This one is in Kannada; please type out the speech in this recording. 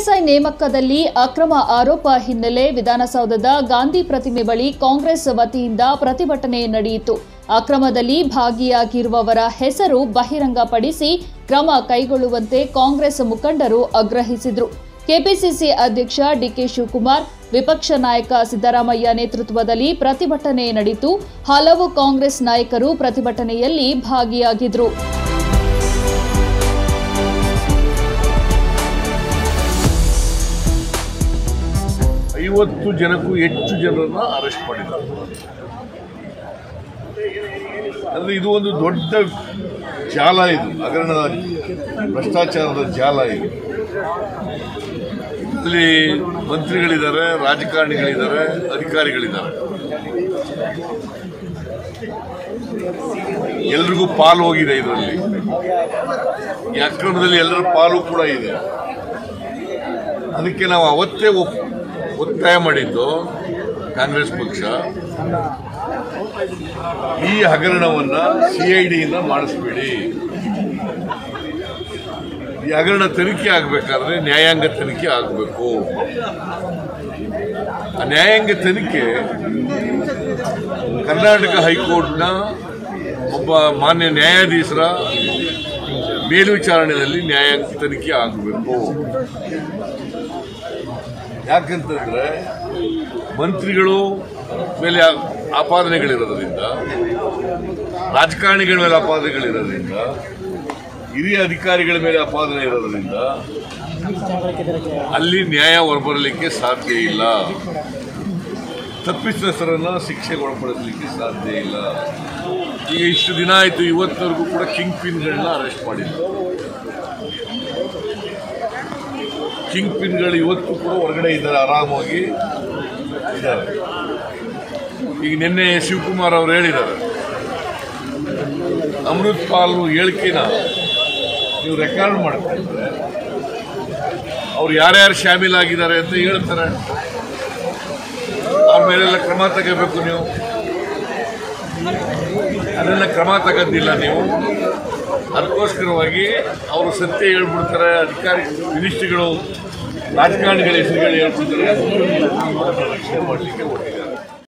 ಪಿಎಸ್ಐ ನೇಮಕದಲ್ಲಿ ಅಕ್ರಮ ಆರೋಪ ಹಿನ್ನೆಲೆ ವಿಧಾನಸೌಧದ ಗಾಂಧಿ ಪ್ರತಿಮೆ ಬಳಿ ಕಾಂಗ್ರೆಸ್ ವತಿಯಿಂದ ಪ್ರತಿಭಟನೆ ನಡೆಯಿತು ಅಕ್ರಮದಲ್ಲಿ ಭಾಗಿಯಾಗಿರುವವರ ಹೆಸರು ಬಹಿರಂಗಪಡಿಸಿ ಕ್ರಮ ಕೈಗೊಳ್ಳುವಂತೆ ಕಾಂಗ್ರೆಸ್ ಮುಖಂಡರು ಆಗ್ರಹಿಸಿದರು ಕೆಪಿಸಿಸಿ ಅಧ್ಯಕ್ಷ ಡಿಕೆ ಶಿವಕುಮಾರ್ ವಿಪಕ್ಷ ನಾಯಕ ಸಿದ್ದರಾಮಯ್ಯ ನೇತೃತ್ವದಲ್ಲಿ ಪ್ರತಿಭಟನೆ ನಡೆಯಿತು ಹಲವು ಕಾಂಗ್ರೆಸ್ ನಾಯಕರು ಪ್ರತಿಭಟನೆಯಲ್ಲಿ ಭಾಗಿಯಾಗಿದ್ದರು ಐವತ್ತು ಜನಕ್ಕೂ ಹೆಚ್ಚು ಜನರನ್ನ ಅರೆಸ್ಟ್ ಮಾಡಿದ್ದಾರೆ ಅಂದ್ರೆ ಇದು ಒಂದು ದೊಡ್ಡ ಜಾಲ ಇದು ಹಗರಣದ ಭ್ರಷ್ಟಾಚಾರದ ಜಾಲ ಇದು ಅಲ್ಲಿ ಮಂತ್ರಿಗಳಿದ್ದಾರೆ ರಾಜಕಾರಣಿಗಳಿದ್ದಾರೆ ಅಧಿಕಾರಿಗಳಿದ್ದಾರೆ ಎಲ್ರಿಗೂ ಪಾಲು ಹೋಗಿದೆ ಇದರಲ್ಲಿ ಈ ಅಕ್ರಮದಲ್ಲಿ ಎಲ್ಲರ ಪಾಲು ಕೂಡ ಇದೆ ಅದಕ್ಕೆ ನಾವು ಅವತ್ತೇ ಒಪ್- ಒತ್ತಾಯ ಮಾಡಿದ್ದು ಕಾಂಗ್ರೆಸ್ ಪಕ್ಷ ಈ ಹಗರಣವನ್ನ ಸಿಐಡಿಯಿಂದ ಮಾಡಿಸ್ಬೇಡಿ ಈ ಹಗರಣ ತನಿಖೆ ಆಗಬೇಕಾದ್ರೆ ನ್ಯಾಯಾಂಗ ತನಿಖೆ ಆಗಬೇಕು ಆ ನ್ಯಾಯಾಂಗ ತನಿಖೆ ಕರ್ನಾಟಕ ಹೈಕೋರ್ಟ್ನ ಒಬ್ಬ ಮಾನ್ಯ ನ್ಯಾಯಾಧೀಶರ ಮೇಲ್ವಿಚಾರಣೆಯಲ್ಲಿ ನ್ಯಾಯಾಂಗ ತನಿಖೆ ಆಗಬೇಕು ಯಾಕಂತಂದ್ರೆ ಮಂತ್ರಿಗಳು ಮೇಲೆ ಆ- ಆಪಾದನೆಗಳಿರೋದ್ರಿಂದ ರಾಜಕಾರಣಿಗಳ ಮೇಲೆ ಆಪಾದನೆಗಳಿರೋದ್ರಿಂದ ಹಿರಿಯ ಅಧಿಕಾರಿಗಳ ಮೇಲೆ ಆಪಾದನೆ ಇರೋದ್ರಿಂದ ಅಲ್ಲಿ ನ್ಯಾಯ ಹೊರಬರಲಿಕ್ಕೆ ಸಾಧ್ಯ ಇಲ್ಲ ತಪ್ಪಿತಸ್ಥರನ್ನ ಶಿಕ್ಷೆಗೆ ಒಳಪಡಿಸಲಿಕ್ಕೆ ಸಾಧ್ಯ ಇಲ್ಲ ಈಗ ಇಷ್ಟು ದಿನ ಆಯಿತು ಇವತ್ತವರೆಗೂ ಕೂಡ ಕಿಂಗ್ ಪಿನ್ಗಳನ್ನ ಅರೆಸ್ಟ್ ಮಾಡಿಲ್ಲ ಕಿಂಗ್ ಪಿನ್ಗಳು ಇವತ್ತು ಕೂಡ ಹೊರಗಡೆ ಇದ್ದಾರೆ ಆರಾಮಾಗಿ ಇದ್ದಾರೆ ಈಗ ನಿನ್ನೆ ಶಿವಕುಮಾರ್ ಅವರು ಹೇಳಿದ್ದಾರೆ ಅಮೃತ್ ಪಾಲ್ ಹೇಳಿಕೆನ ನೀವು ರೆಕಾರ್ಡ್ ಮಾಡ್ಕೊಂಡ್ರೆ ಅವ್ರು ಯಾರ್ಯಾರು ಶಾಮೀಲಾಗಿದ್ದಾರೆ ಅಂತ ಹೇಳ್ತಾರೆ ಅವ್ರ ಮೇಲೆಲ್ಲ ಕ್ರಮ ತಗೋಬೇಕು ನೀವು ಅದನ್ನ ಕ್ರಮ ತಗೋದಿಲ್ಲ ನೀವು ಅದಕ್ಕೋಸ್ಕರವಾಗಿ ಅವರು ಸತ್ಯ ಹೇಳ್ಬಿಡ್ತಾರೆ ಅಧಿಕಾರಿ ಮಿನಿಸ್ಟ್ರಿಗಳು ರಾಜಕಾರಣಿಗಳ ಹೆಸರುಗಳು ಹೇಳ್ಬಿಡ್ತಾರೆ ಅವ್ರನ್ನ ರಕ್ಷಣೆ ಮಾಡಲಿಕ್ಕೆ ಹೊರಟಿದ್ದಾರೆ